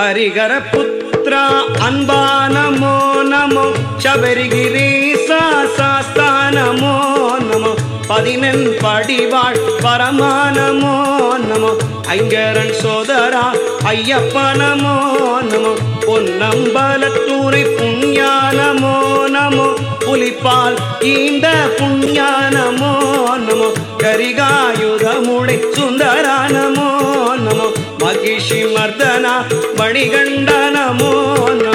ஹரிகர புத்ரா அன்பா நமோ நமோ சபரிகிரீசா சாஸ்தா நமோ நமோ பதினெண் படிவாள் பரமானமோ நமோ ஐங்கரன் சோதரா ஐயப்ப நமோ நமோ பொன்னம்பலத்தூரை புண்ணியானமோ நமோ புலிப்பால் ஈந்த புண்ணியானமோ நமோ கரிகாயுதமுடை சுந்தரா நமோ நமோ மகிஷி மர்தனா மணிகண்ட நமோ நமோ